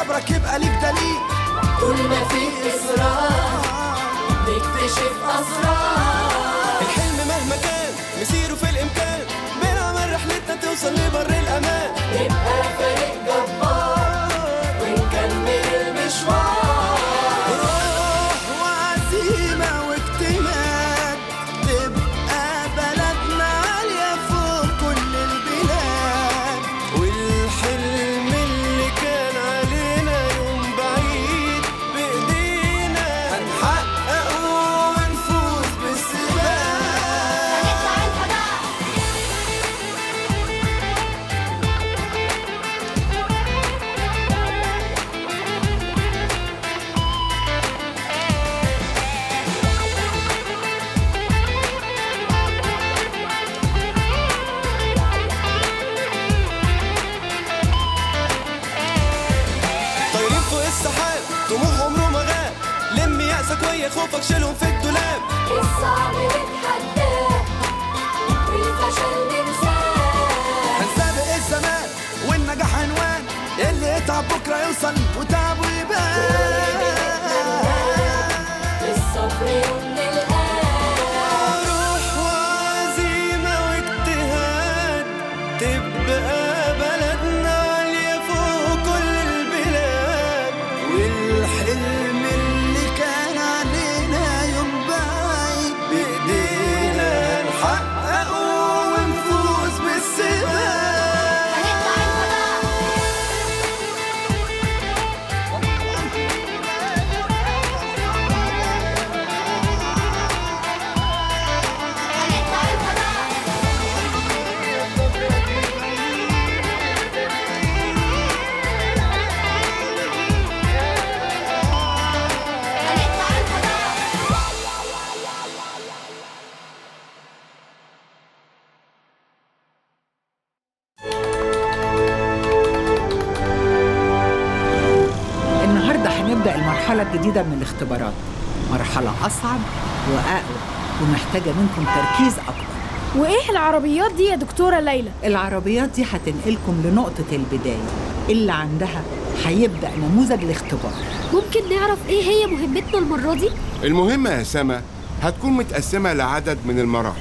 صبرك يبقى ليك دليل طول ما في إصرار نكتشف أسرار الحلم مهما كان مسيره في الامكان بنعمل رحلتنا توصل لبر الامان نبقى فريق جبار ونكمل المشوار روح وعزيمة واجتهاد تبقى بلدنا عالية فوق كل البلاد والحلم اللي كان علينا يوم بعيد بإيدينا هنحققه ونفوز بالسباق طايرين فوق السحاب طموح عمره ما غاب لم يأسك ويا خوفك شيلهم في الدولاب الصعب نتحداه والفشل ننساه هنسابق الزمان والنجاح عنوان اللي يتعب بكره يوصل وتعبه يبان الصبر يوم الآن روح وعزيمة واجتهاد تبقى بلدنا عالية فوق كل البلاد والحلم اللي كان علينا يوم بعيد بإيدينا نحققه ونفوز بالسباق النهارده هنبدأ المرحلة الجديدة من الاختبارات مرحلة أصعب وأقوى ومحتاجة منكم تركيز أكبر وايه العربيات دي يا دكتورة ليلى العربيات دي هتنقلكم لنقطة البداية اللي عندها هيبدأ نموذج الاختبار ممكن نعرف ايه هي مهمتنا المرة دي المهمة يا سما هتكون متقسمة لعدد من المراحل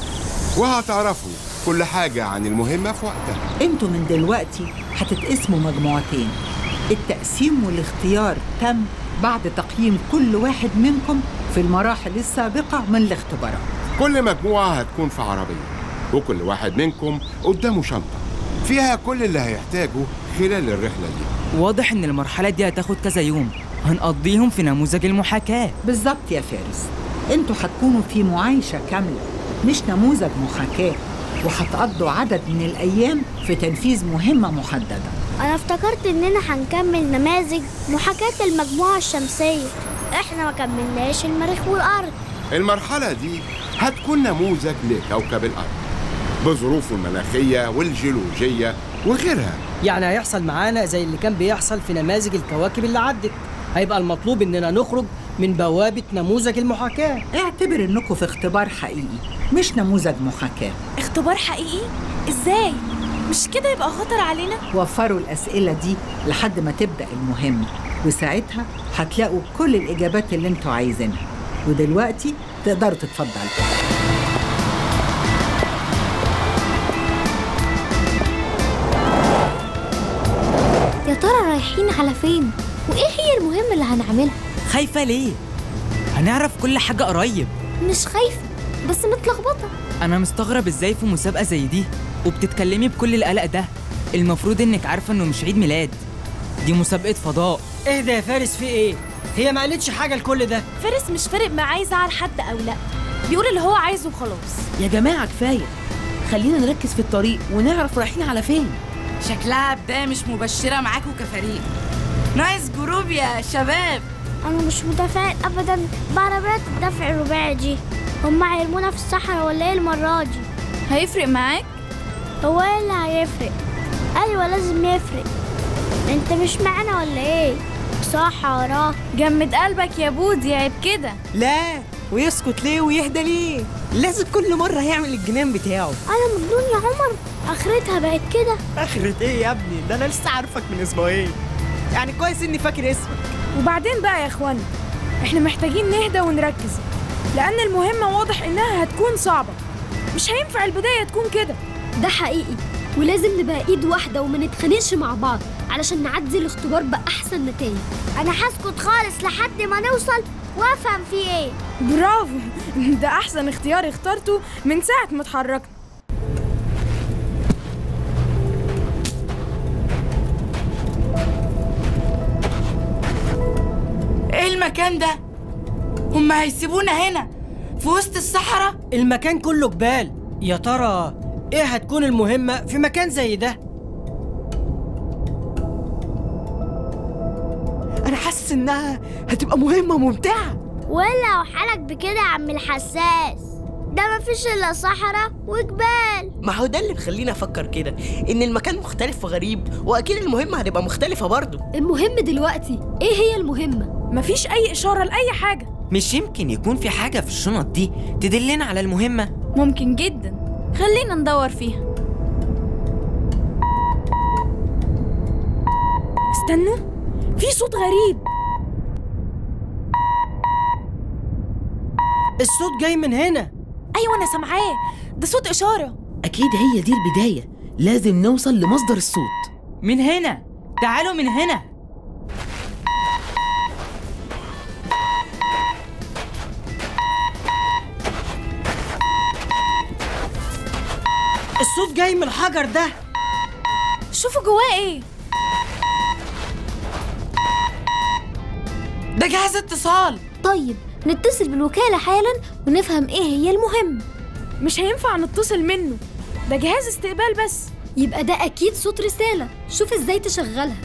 وهتعرفوا كل حاجة عن المهمة في وقتها انتوا من دلوقتي هتتقسموا مجموعتين التقسيم والاختيار تم بعد تقييم كل واحد منكم في المراحل السابقة من الاختبارات كل مجموعة هتكون في عربية وكل واحد منكم قدامه شنطة فيها كل اللي هيحتاجه خلال الرحلة دي واضح إن المرحلة دي هتاخد كذا يوم هنقضيهم في نموذج المحاكاة بالظبط يا فارس انتوا هتكونوا في معايشة كاملة مش نموذج محاكاة وهتقضوا عدد من الأيام في تنفيذ مهمة محددة أنا افتكرت إننا هنكمل نماذج محاكاة المجموعة الشمسية إحنا ما كملناش المريخ والأرض المرحلة دي هتكون نموذج لكوكب الأرض بظروفه المناخية والجيولوجية وغيرها يعني هيحصل معانا زي اللي كان بيحصل في نماذج الكواكب اللي عدت هيبقى المطلوب اننا نخرج من بوابة نموذج المحاكاة اعتبر انكم في اختبار حقيقي مش نموذج محاكاة اختبار حقيقي ازاي مش كده يبقى خطر علينا وفروا الأسئلة دي لحد ما تبدأ المهمة وساعتها هتلاقوا كل الإجابات اللي انتوا عايزينها ودلوقتي تقدروا تتفضلوا يا ترى رايحين على فين؟ وإيه هي المهمة اللي هنعملها؟ خايفة ليه؟ هنعرف كل حاجة قريب مش خايفة بس متلخبطة أنا مستغرب إزاي في مسابقة زي دي وبتتكلمي بكل القلق ده المفروض إنك عارفة إنه مش عيد ميلاد دي مسابقة فضاء اهدى يا فارس في ايه؟ هي ما قالتش حاجة لكل ده فارس مش فارق معاه يزعل حد او لا بيقول اللي هو عايزه وخلاص يا جماعة كفاية خلينا نركز في الطريق ونعرف رايحين على فين شكلها بداية مش مبشرة معاكم كفريق نايس جروب يا شباب أنا مش متفائل أبدا بعربيات الدفع الرباعي دي هما هيرمونا في الصحراء ولا إيه المرة دي؟ هيفرق معاك هو إيه اللي هيفرق؟ أيوة لازم يفرق أنت مش معانا ولا إيه؟ صحراء جمد قلبك يا بودي عيب كده لا ويسكت ليه ويهدى ليه لازم كل مرة يعمل الجنان بتاعه أنا مجنون يا عمر آخرتها بقت كده آخرة إيه يا ابني ده أنا لسه عارفك من أسبوعين يعني كويس اني فاكر اسمك وبعدين بقى يا اخوانا احنا محتاجين نهدى ونركز لان المهمة واضح انها هتكون صعبة مش هينفع البداية تكون كده ده حقيقي ولازم نبقى ايد واحدة وما نتخانقش مع بعض علشان نعدي الاختبار بأحسن نتائج انا هسكت خالص لحد ما نوصل وافهم في ايه برافو ده احسن اختيار اخترته من ساعة ما اتحركنا ايه المكان ده هما هيسيبونا هنا في وسط الصحراء المكان كله جبال يا ترى ايه هتكون المهمة في مكان زي ده انا حاسس انها هتبقى مهمة ممتعة ولا وحالك بكده يا عم الحساس ده مفيش الا صحراء وجبال ما هو ده اللي مخليني افكر كده ان المكان مختلف وغريب واكيد المهمة هتبقى مختلفة برضه المهم دلوقتي ايه هي المهمة مفيش اي اشارة لاي حاجة مش يمكن يكون في حاجة في الشنط دي تدلنا على المهمة ممكن جدا خلينا ندور فيها استنوا في صوت غريب الصوت جاي من هنا ايوه انا سامعاه ده صوت اشارة أكيد هي دي البداية لازم نوصل لمصدر الصوت من هنا تعالوا من هنا الصوت جاي من الحجر ده شوفوا جواه ايه ده جهاز اتصال طيب نتصل بالوكالة حالا ونفهم ايه هي المهمة مش هينفع نتصل منه ده جهاز استقبال بس يبقى ده اكيد صوت رسالة شوف ازاي تشغلها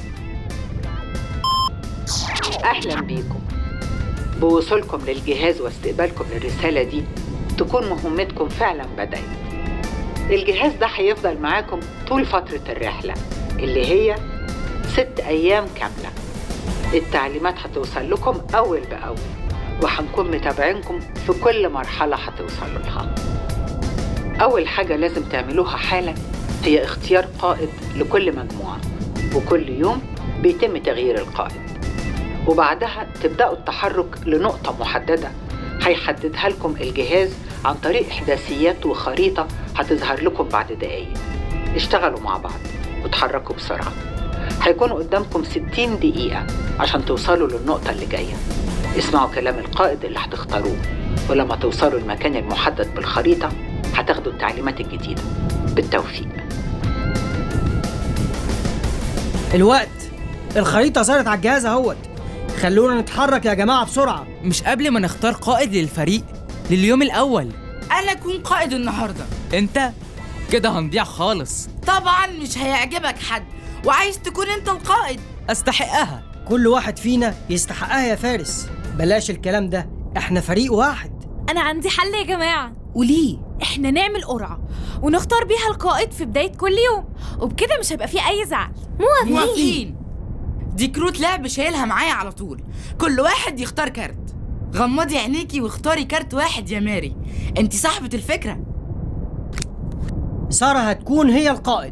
أهلا بيكم بوصولكم للجهاز واستقبالكم للرسالة دي تكون مهمتكم فعلا بدأت الجهاز ده هيفضل معاكم طول فترة الرحلة اللي هي ست أيام كاملة التعليمات هتوصل لكم أول بأول وهنكون متابعينكم في كل مرحلة هتوصلوا لها أول حاجة لازم تعملوها حالا هي اختيار قائد لكل مجموعة وكل يوم بيتم تغيير القائد وبعدها تبدأوا التحرك لنقطة محددة هيحددها لكم الجهاز عن طريق إحداثيات وخريطة هتظهر لكم بعد دقايق اشتغلوا مع بعض وتحركوا بسرعة هيكون قدامكم 60 دقيقة عشان توصلوا للنقطة اللي جاية اسمعوا كلام القائد اللي هتختاروه ولما توصلوا المكان المحدد بالخريطة هتاخدوا التعليمات الجديدة بالتوفيق الوقت الخريطة ظهرت على الجهاز اهوت خلونا نتحرك يا جماعة بسرعة مش قبل ما نختار قائد للفريق لليوم الأول انا اكون قائد النهارده انت كده هنضيع خالص طبعا مش هيعجبك حد وعايز تكون انت القائد استحقها كل واحد فينا يستحقها يا فارس بلاش الكلام ده احنا فريق واحد انا عندي حل يا جماعة وليه؟ احنا نعمل قرعة ونختار بيها القائد في بداية كل يوم وبكده مش هيبقى فيه أي زعل موافقين دي كروت لعب شايلها معايا على طول كل واحد يختار كارت غمضي عينيكي واختاري كارت واحد يا ماري انت صاحبة الفكرة سارة هتكون هي القائد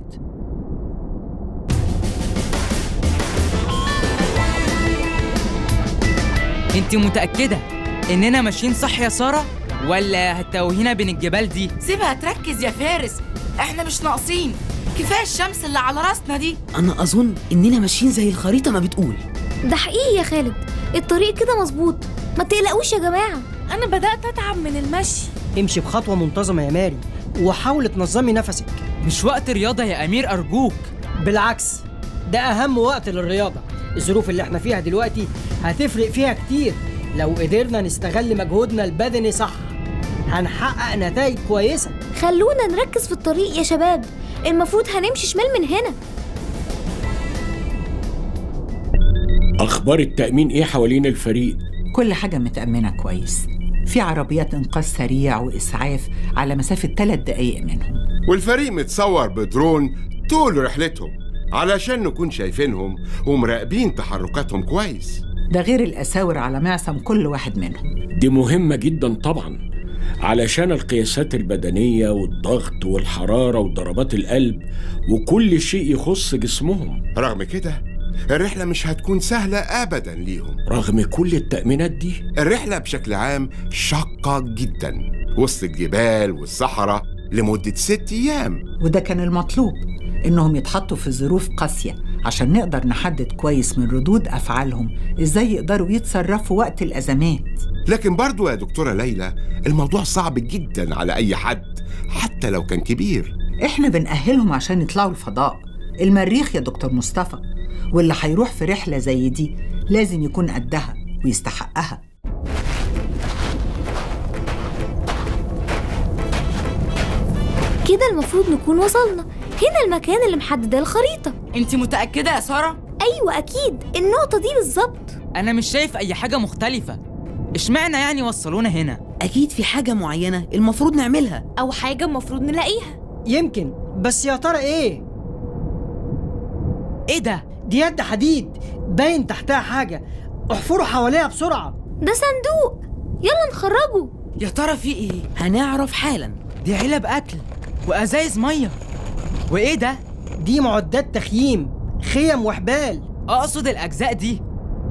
انت متأكدة إننا ماشيين صح يا سارة؟ ولا هتوهينا بين الجبال دي؟ سيبها تركز يا فارس احنا مش ناقصين كفايه الشمس اللي على راسنا دي أنا أظن إننا ماشيين زي الخريطة ما بتقول ده حقيقي يا خالد الطريق كده مظبوط ما تقلقوش يا جماعة أنا بدأت أتعب من المشي امشي بخطوة منتظمة يا ماري وحاول تنظمي نفسك مش وقت رياضة يا أمير أرجوك بالعكس ده أهم وقت للرياضة الظروف اللي احنا فيها دلوقتي هتفرق فيها كتير لو قدرنا نستغل مجهودنا البدني صح هنحقق نتائج كويسة خلونا نركز في الطريق يا شباب المفروض هنمشي شمال من هنا أخبار التأمين إيه حوالين الفريق؟ كل حاجة متأمنة كويس في عربيات إنقاذ سريع وإسعاف على مسافة ثلاث دقايق منهم والفريق متصور بدرون طول رحلتهم علشان نكون شايفينهم ومراقبين تحركاتهم كويس ده غير الأساور على معصم كل واحد منهم دي مهمة جدا طبعا علشان القياسات البدنية والضغط والحرارة وضربات القلب وكل شيء يخص جسمهم رغم كده الرحلة مش هتكون سهلة أبدا ليهم رغم كل التأمينات دي الرحلة بشكل عام شاقة جدا وسط الجبال والصحراء لمدة ست أيام وده كان المطلوب إنهم يتحطوا في ظروف قاسية عشان نقدر نحدد كويس من ردود أفعالهم إزاي يقدروا يتصرفوا وقت الأزمات لكن برضو يا دكتورة ليلى الموضوع صعب جدا على أي حد حتى لو كان كبير إحنا بنأهلهم عشان يطلعوا الفضاء المريخ يا دكتور مصطفى واللي هيروح في رحلة زي دي لازم يكون قدها ويستحقها كده المفروض نكون وصلنا هنا المكان اللي محدده الخريطه انت متاكده يا ساره ايوه اكيد النقطه دي بالظبط انا مش شايف اي حاجه مختلفه اشمعنى يعني وصلونا هنا اكيد في حاجه معينه المفروض نعملها او حاجه المفروض نلاقيها يمكن بس يا ترى ايه ايه ده دي يد حديد باين تحتها حاجه احفروا حواليها بسرعه ده صندوق يلا نخرجه يا ترى في ايه هنعرف حالا دي علب اكل وازايز ميه وايه ده دي معدات تخييم خيم وحبال اقصد الاجزاء دي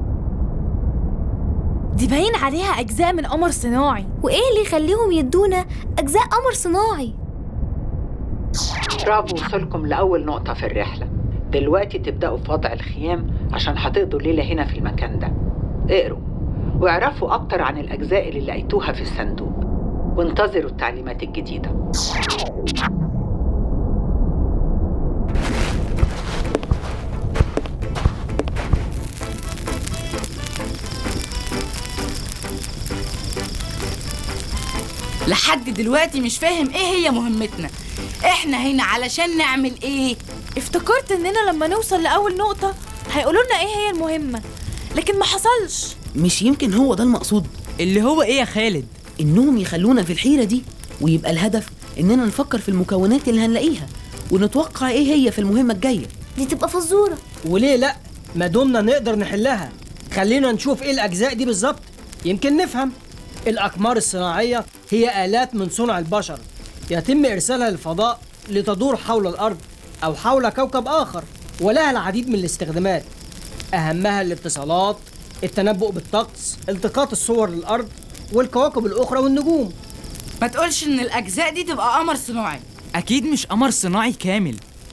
دي باين عليها اجزاء من قمر صناعي وايه اللي يخليهم يدونا اجزاء قمر صناعي برافو وصلكم لأول نقطة في الرحلة دلوقتي تبدأوا في وضع الخيام عشان هتقضوا الليلة هنا في المكان ده اقروا واعرفوا أكتر عن الأجزاء اللي لقيتوها في الصندوق وانتظروا التعليمات الجديدة لحد دلوقتي مش فاهم ايه هي مهمتنا احنا هنا علشان نعمل ايه افتكرت اننا لما نوصل لاول نقطه هيقولوا لنا ايه هي المهمه لكن ما حصلش مش يمكن هو ده المقصود اللي هو ايه يا خالد انهم يخلونا في الحيره دي ويبقى الهدف اننا نفكر في المكونات اللي هنلاقيها ونتوقع ايه هي في المهمه الجايه دي تبقى فزوره وليه لا ما دمنا نقدر نحلها خلينا نشوف ايه الاجزاء دي بالظبط يمكن نفهم الاقمار الصناعيه هي الات من صنع البشر يتم ارسالها للفضاء لتدور حول الارض او حول كوكب اخر ولها العديد من الاستخدامات اهمها الاتصالات التنبؤ بالطقس التقاط الصور للارض والكواكب الاخرى والنجوم ما تقولش ان الاجزاء دي تبقى قمر صناعي اكيد مش قمر صناعي كامل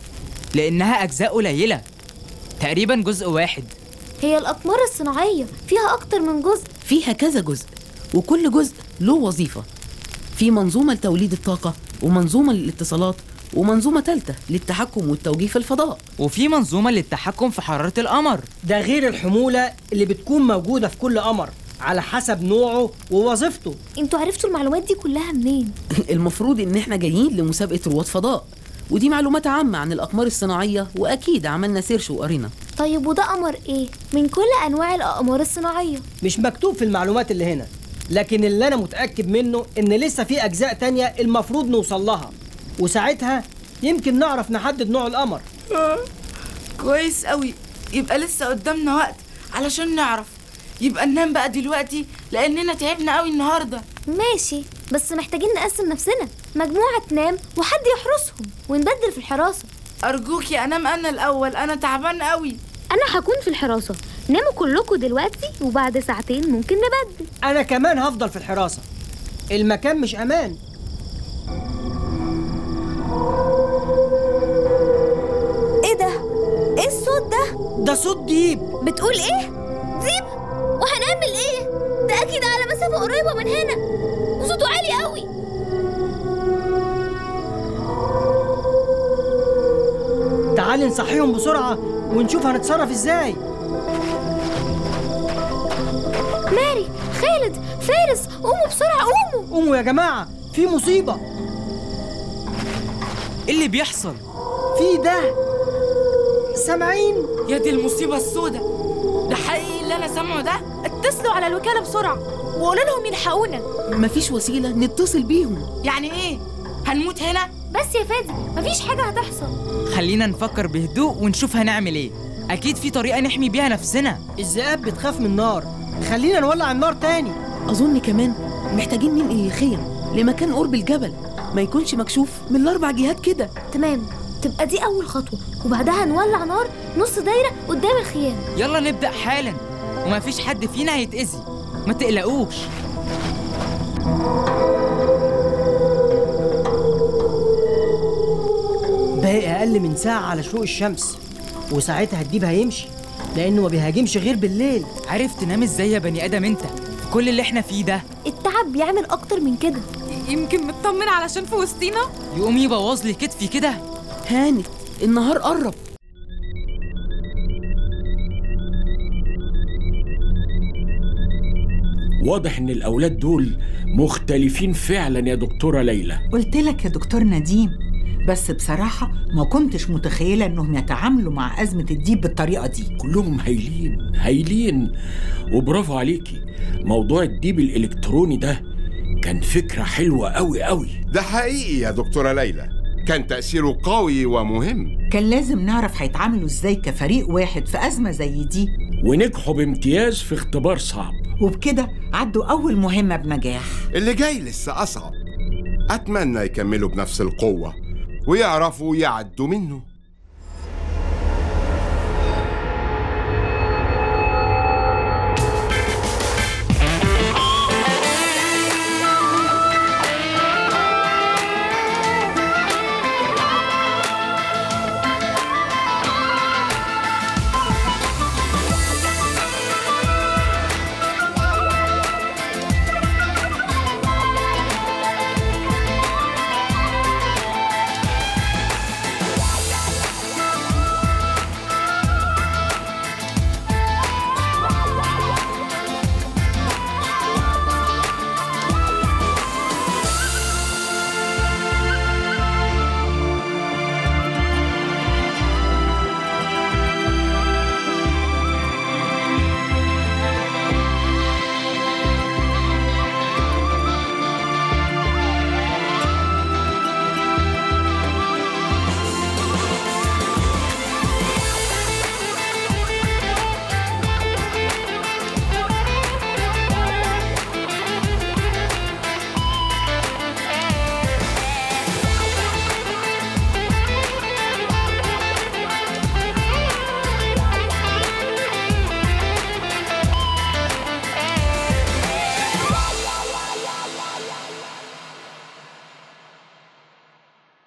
لانها اجزاء قليله تقريبا جزء واحد هي الاقمار الصناعيه فيها اكتر من جزء فيها كذا جزء وكل جزء له وظيفه في منظومه لتوليد الطاقه ومنظومه للاتصالات ومنظومه ثالثه للتحكم والتوجيه في الفضاء وفي منظومه للتحكم في حراره القمر ده غير الحموله اللي بتكون موجوده في كل قمر على حسب نوعه ووظيفته انتوا عرفتوا المعلومات دي كلها منين المفروض ان احنا جايين لمسابقه رواد فضاء ودي معلومات عامه عن الاقمار الصناعيه واكيد عملنا سيرش وقرينا طيب وده قمر ايه من كل انواع الاقمار الصناعيه مش مكتوب في المعلومات اللي هنا لكن اللي انا متاكد منه ان لسه في اجزاء تانية المفروض نوصل لها وساعتها يمكن نعرف نحدد نوع القمر آه. كويس قوي يبقى لسه قدامنا وقت علشان نعرف يبقى ننام بقى دلوقتي لاننا تعبنا قوي النهارده ماشي بس محتاجين نقسم نفسنا مجموعه تنام وحد يحرسهم ونبدل في الحراسه ارجوكي انام انا الاول انا تعبان قوي انا هكون في الحراسه ناموا كلكم دلوقتي وبعد ساعتين ممكن نبدل انا كمان هفضل في الحراسه المكان مش امان ايه ده ايه الصوت ده ده صوت ديب بتقول ايه ديب وهنعمل ايه ده اكيد على مسافه قريبه من هنا وصوته عالي قوي تعالي نصحيهم بسرعه ونشوف هنتصرف ازاي ماري خالد فارس قوموا بسرعه قوموا قوموا يا جماعه في مصيبه ايه اللي بيحصل في ده سامعين يا دي المصيبه السوداء ده حقيقي اللي انا سامعه ده اتصلوا على الوكاله بسرعه وقولوا لهم يلحقونا مفيش وسيله نتصل بيهم يعني ايه هنموت هنا بس يا فادي مفيش حاجه هتحصل خلينا نفكر بهدوء ونشوف هنعمل ايه اكيد في طريقه نحمي بيها نفسنا الذئاب بتخاف من النار خلينا نولع النار تاني اظن كمان محتاجين ننقل الخيم لمكان قرب الجبل ما يكونش مكشوف من الاربع جهات كده تمام تبقى دي أول خطوة وبعدها نولع نار نص دايرة قدام الخيام يلا نبدأ حالا ومفيش حد فينا هيتأذي ما تقلقوش باقي اقل من ساعه على شروق الشمس وساعتها الديب هيمشي لانه ما بيهاجمش غير بالليل عارف تنام ازاي يا بني ادم انت في كل اللي احنا فيه ده التعب بيعمل أكتر من كده يمكن مطمن علشان في وسطينا يقوم يبوظ لي كتفي كده هانت النهار قرب واضح ان الاولاد دول مختلفين فعلا يا دكتوره ليلى قلت لك يا دكتور نديم بس بصراحة ما كنتش متخيلة انهم يتعاملوا مع أزمة الديب بالطريقة دي كلهم هايلين هايلين وبرافو عليكي موضوع الديب الالكتروني ده كان فكره حلوه قوي قوي ده حقيقي يا دكتورة ليلى كان تأثيره قوي ومهم كان لازم نعرف هيتعاملوا ازاي كفريق واحد في أزمة زي دي ونجحوا بامتياز في اختبار صعب وبكده عدوا أول مهمة بنجاح اللي جاي لسه أصعب أتمنى يكملوا بنفس القوة ويعرفوا يعدوا منه